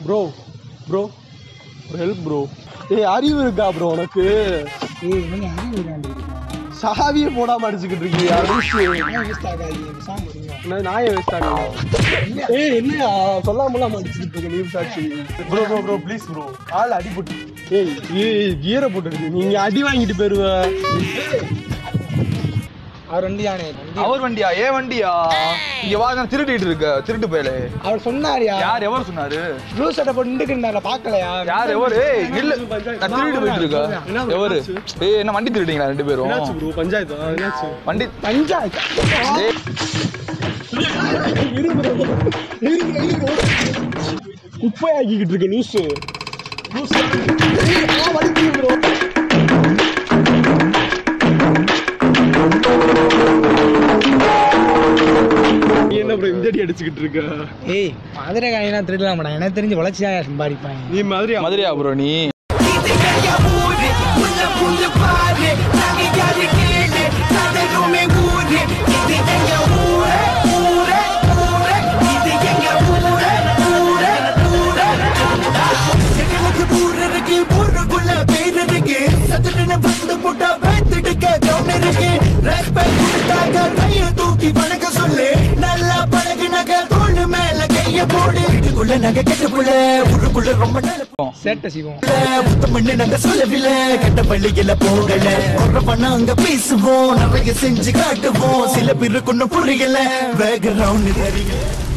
bro bro help bro ஏய் அறிவு இருக்கா ப்ரோ உனக்கு ஏய் நீங்க அறிவு விளையாண்டுருக்கீங்க சாவியை போடாம அடிச்சுக்கிட்டு இருக்கீங்க அடிச்சு வேஸ்ட் ஆகாதீங்க பேசாம இருங்க என்ன நாயை வேஸ்ட் ஏய் என்னையா சொல்லாமலாம் அடிச்சுக்கிட்டு இருக்க நீ சாட்சி bro bro bro please bro கால் அடிபட்டு ஏய் ஏய் கீரை போட்டுருக்கு நீங்க அடி வாங்கிட்டு போயிருவ அவர் வண்டி தானே வண்டி அவர் வண்டியா ஏன் வண்டியா இங்க வா நான் திருடிட்டு இருக்க திருட்டு போயல அவர் சொன்னாரியா யார் எவர் சொன்னாரு ப்ளூ சட்டை போட்டு நின்றுக்கிட்டால பாக்கலையா யார் எவர் ஏய் இல்ல நான் திருடிட்டு போயிட்டு இருக்கா என்ன எவரு ஏய் என்ன வண்டி திருடிங்களா ரெண்டு பேரும் என்னாச்சு ப்ரோ பஞ்சாயத்து ஆ, என்னாச்சு வண்டி பஞ்சாயத்து ஏய், குப்பையாக்கிக்கிட்டு இருக்க நியூஸ் நியூஸ் ப்ரோ நீ என்ன ப்ரோ இந்த அடி அடிச்சுக்கிட்டு இருக்க ஏய் மதுரை காணிலாம் திருடலாம் மாட்டான் எனக்கு தெரிஞ்சு வளர்ச்சியாக சம்பாதிப்பாங்க நீ மாதிரி மதுரையா ப்ரோ நீ நல்லா பழகுனக தோண்டு மேல கைய போடு வீட்டுக்குள்ள நகை கெட்டுக்குள்ள உள்ளுக்குள்ள ரொம்ப நல்ல சேட்டை செய்வோம் புத்தமண்ணு நாங்க சொல்லவில்லை கெட்ட பள்ளியில போகல ஒரு பண்ண அங்க பேசுவோம் நிறைய செஞ்சு காட்டுவோம் சில பேருக்கு ஒன்னும் புரியல பேக்ரவுண்ட் தெரியல